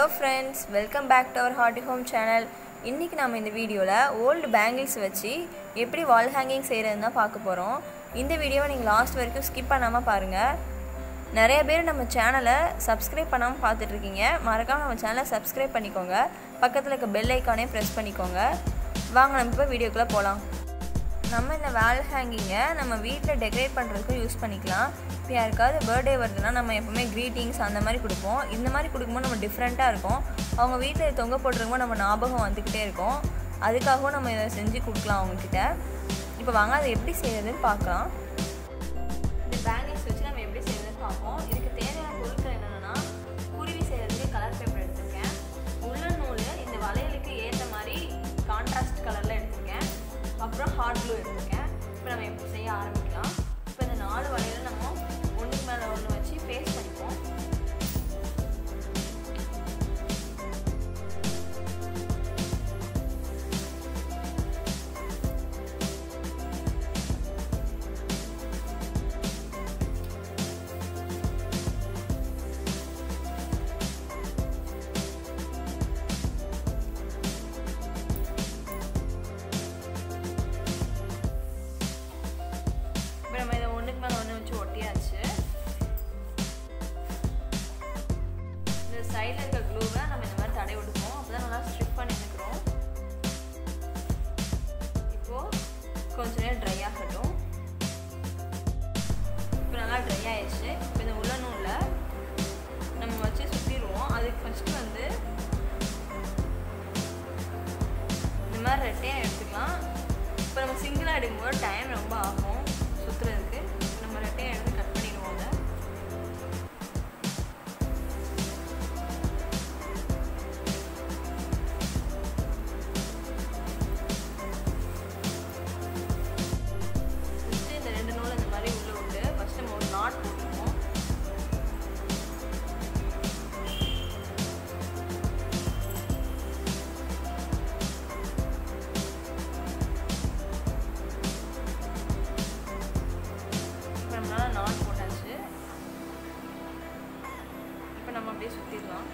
friends welcome back to our hearty home channel இன்றைக்கி நம்ம இந்த வீடியோவில் ஓல்டு பேங்கிள்ஸ் வச்சு எப்படி வால் ஹேங்கிங் செய்கிறதுன்னு தான் பார்க்க போகிறோம் இந்த வீடியோவை நீங்கள் லாஸ்ட் வரைக்கும் ஸ்கிப் பண்ணாமல் பாருங்கள் நிறைய பேர் நம்ம சேனலை சப்ஸ்கிரைப் பண்ணாமல் பார்த்துட்ருக்கீங்க மறக்காமல் நம்ம சேனலை சப்ஸ்கிரைப் பண்ணிக்கோங்க பக்கத்தில் இருக்க பெல் ஐக்கானே ப்ரெஸ் பண்ணிக்கோங்க வாங்க நம்ம இப்போ வீடியோக்குள்ளே போகலாம் நம்ம இந்த வால் ஹேங்கிங்கை நம்ம வீட்டில் டெக்கரேட் பண்ணுறதுக்கும் யூஸ் பண்ணிக்கலாம் இப்போ யாருக்காவது பர்த்டே வருதுன்னா நம்ம எப்போவுமே க்ரீட்டிங்ஸ் அந்த மாதிரி கொடுப்போம் இந்த மாதிரி கொடுக்கும்போது நம்ம டிஃப்ரெண்ட்டாக இருக்கும் அவங்க வீட்டில் தொங்க போட்டிருக்கும்போது நம்ம ஞாபகம் வந்துக்கிட்டே இருக்கும் அதுக்காகவும் நம்ம இதை செஞ்சு கொடுக்கலாம் அவங்கக்கிட்ட இப்போ வாங்க அதை எப்படி செய்யறதுன்னு பார்க்கலாம் இந்த பேங்கிள்ஸ் வச்சு நம்ம எப்படி செய்யறதுன்னு பார்ப்போம் இதுக்கு தேவையான பொருட்கள் என்னென்னா குருவி செய்கிறதுக்கு கலர் பேப்பர் எடுத்திருக்கேன் உள்ள நூல் இந்த வளையலுக்கு ஏற்ற மாதிரி கான்ட்ராஸ்ட் கலரில் எடுத்திருக்கேன் அப்புறம் ஹார்ட் க்ளூ எடுத்திருக்கேன் இப்போ நம்ம எப்படி செய்ய ஆரம்பிக்கலாம் இப்போ இந்த நாலு வளையல நம்ம ஒன்றுக்கு மேலே ஒன்று வச்சு பேஸ்ட் பண்ணிப்போம் இப்போ நம்ம இதை ஒன்றுக்கு மேலே ஒன்று வச்சு ஒட்டியாச்சு இந்த சைடில் இருக்க க்ளூவை நம்ம இந்த மாதிரி தடை விடுப்போம் அப்போ தான் நல்லா ஸ்ட்ரிப் பண்ணி நிற்கிறோம் இப்போது கொஞ்ச நேரம் ட்ரை ஆகட்டும் இப்போ நல்லா ட்ரை ஆயிடுச்சு இப்போ இந்த உள்ள நூலில் நம்ம வச்சு சுற்றிடுவோம் அதுக்கு ஃபஸ்ட்டு வந்து இந்த மாதிரி ரெட்டையாக எடுத்துக்கலாம் இப்போ நம்ம சிங்கிளாக எடுக்கும்போது டைம் ரொம்ப ஆகும் சுற்றுறதுக்கு நம்ம ரெட்டையாக எடுத்து கட் பண்ணிடுவோம் அதை ஃபஸ்ட்டு இந்த ரெண்டு நூல் இந்த மாதிரி உள்ளே விட்டு ஃபஸ்ட்டு நம்ம ஒரு நாட் போட்டுருவோம் இப்போ நம்மளால நாட் போட்டாச்சு இப்போ நம்ம அப்படியே சுற்றிடலாம்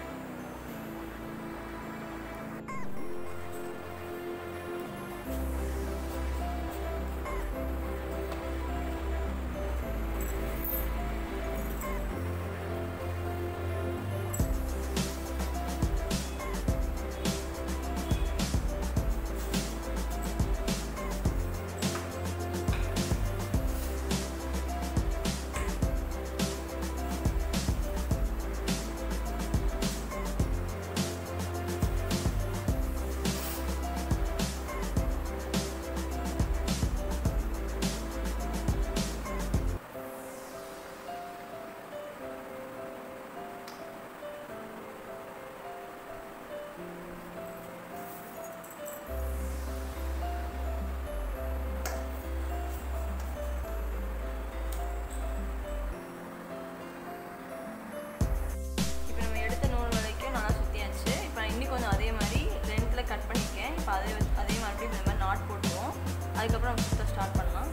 இப்போ நம்ம எடுத்த நூல் வரைக்கும் நல்லா சுற்றியாச்சு இப்போ நான் இன்னி கொஞ்சம் அதே மாதிரி லென்த்தில் கட் பண்ணியிருக்கேன் இப்போ அதே வச்சு- அதே மாதிரி இந்த மாதிரி நாட் போட்டுருவோம் அதுக்கப்புறம் நம்ம சுற்ற ஸ்டார்ட் பண்ணலாம்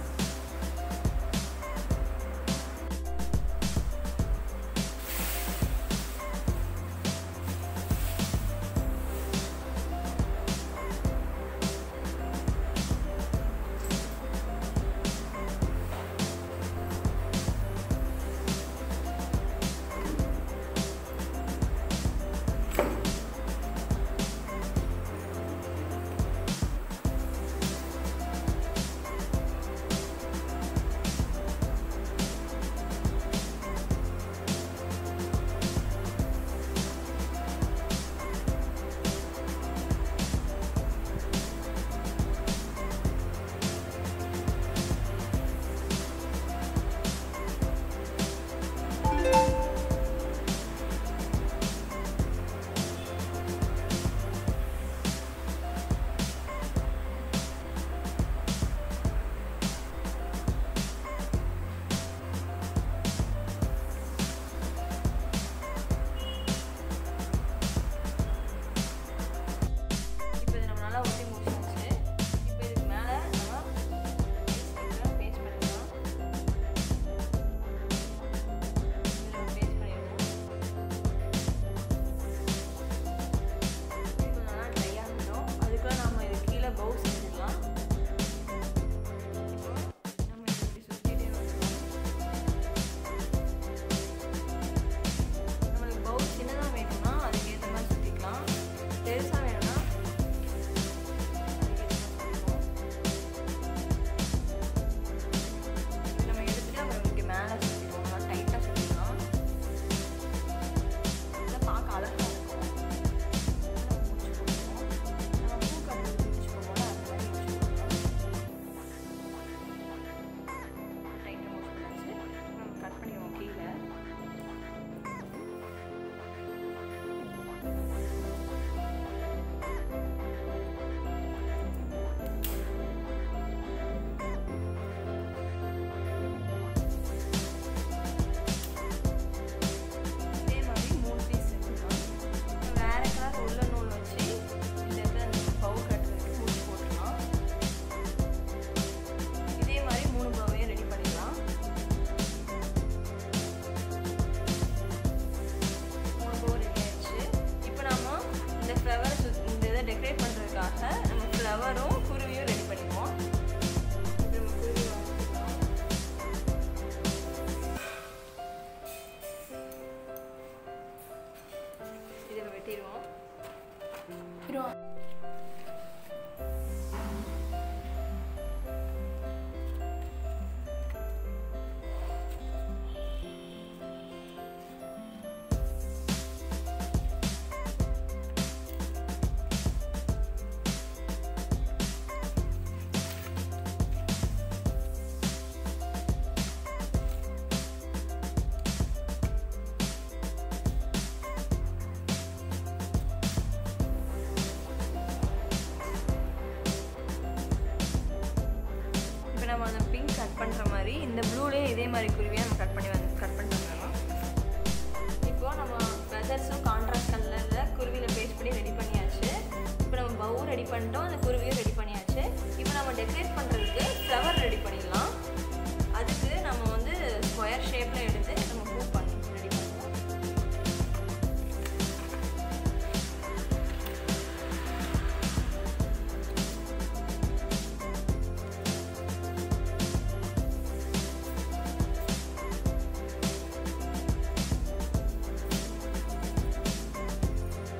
கட் பண்ணுற மாதிரி இந்த ப்ளூலேயும் இதே மாதிரி குருவியை நம்ம கட் பண்ணி வந்து கட் பண்ணி வந்துடலாம் இப்போது நம்ம ஃபெதர்ஸும் கான்ட்ராஸ்ட் கலரில் குருவியில் பேஸ்ட் பண்ணி ரெடி பண்ணியாச்சு இப்போ நம்ம பவு ரெடி பண்ணிட்டோம் அந்த குருவியும் ரெடி பண்ணியாச்சு இப்போ நம்ம டெக்கரேட் பண்ணுறதுக்கு ஃப்ளவர் ரெடி பண்ணிடலாம் அதுக்கு நம்ம வந்து ஸ்கொயர் ஷேப்பில் எடுத்து நம்ம பூ பண்ணி ரெடி பண்ணலாம்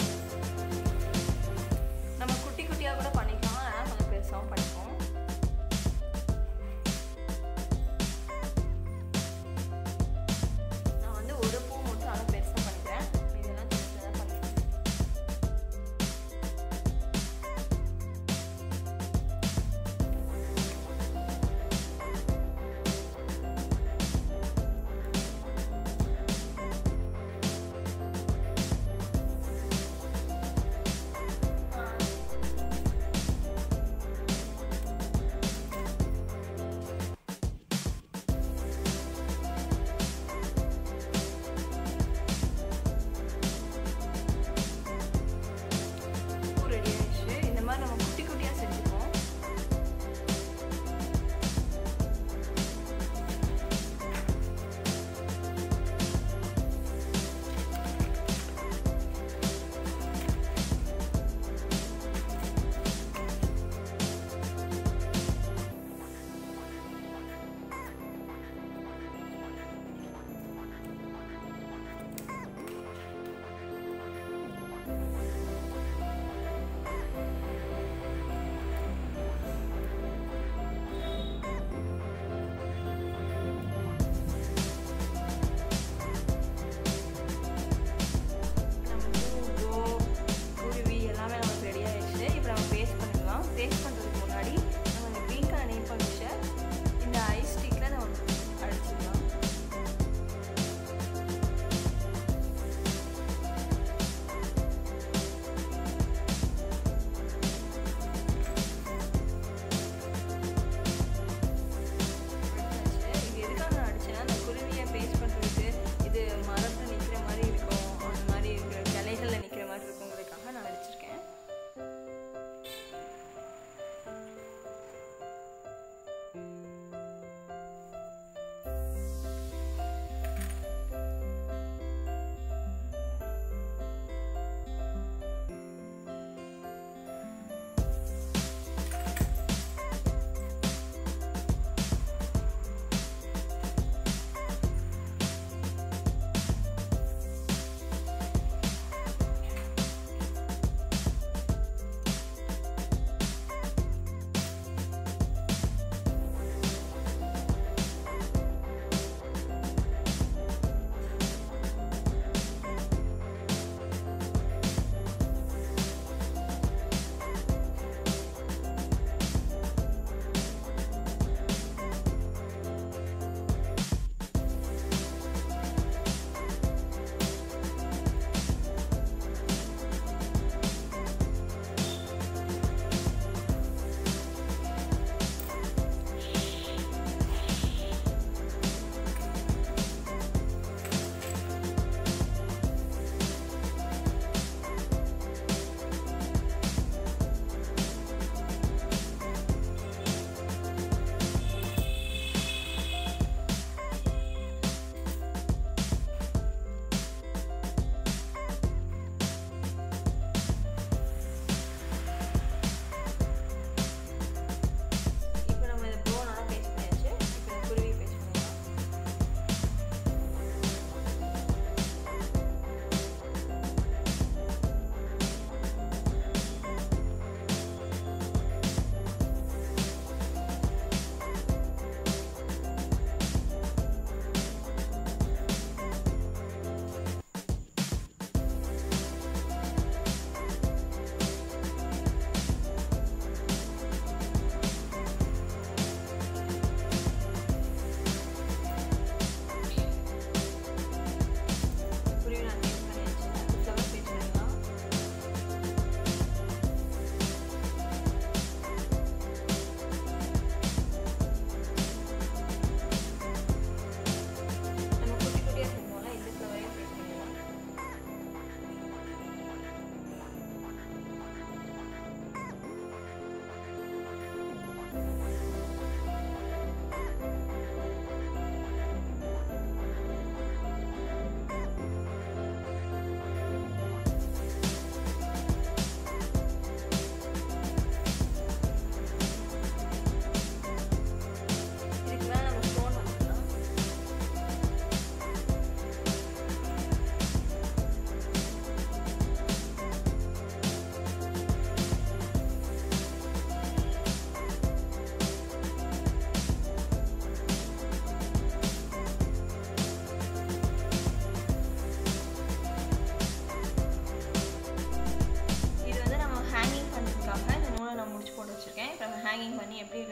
நம்ம குட்டி குட்டியாக கூட பண்ணிக்கலாம் ஆனால் கொஞ்சம் பெருசாகவும் பண்ணிப்போம்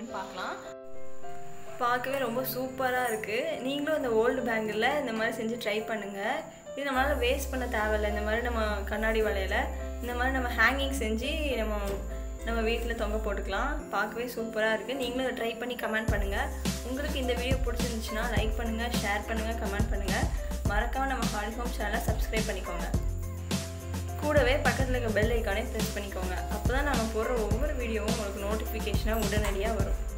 இருக்குன்னு பார்க்கலாம் பார்க்கவே ரொம்ப சூப்பராக இருக்குது நீங்களும் இந்த ஓல்டு பேங்கிளில் இந்த மாதிரி செஞ்சு ட்ரை பண்ணுங்கள் இது நம்மளால் வேஸ்ட் பண்ண தேவையில்லை இந்த மாதிரி நம்ம கண்ணாடி வலையில் இந்த மாதிரி நம்ம ஹேங்கிங் செஞ்சு நம்ம நம்ம வீட்டில் தொங்க போட்டுக்கலாம் பார்க்கவே சூப்பராக இருக்குது நீங்களும் இதை ட்ரை பண்ணி கமெண்ட் பண்ணுங்கள் உங்களுக்கு இந்த வீடியோ பிடிச்சிருந்துச்சுன்னா லைக் பண்ணுங்கள் ஷேர் பண்ணுங்கள் கமெண்ட் பண்ணுங்கள் மறக்காமல் நம்ம ஹாலி ஹோம் சேனலை சப்ஸ்கிரைப் பண்ணிக்கோங்க கூடவே பக்கத்தில் இருக்க பெல் ஐக்கானே ப்ரெஸ் பண்ணிக்கோங்க அப்போ தான் நாங்கள் போடுற ஒவ்வொரு வீடியோவும் உங்களுக்கு நோட்டிஃபிகேஷனாக உடனடியாக வரும்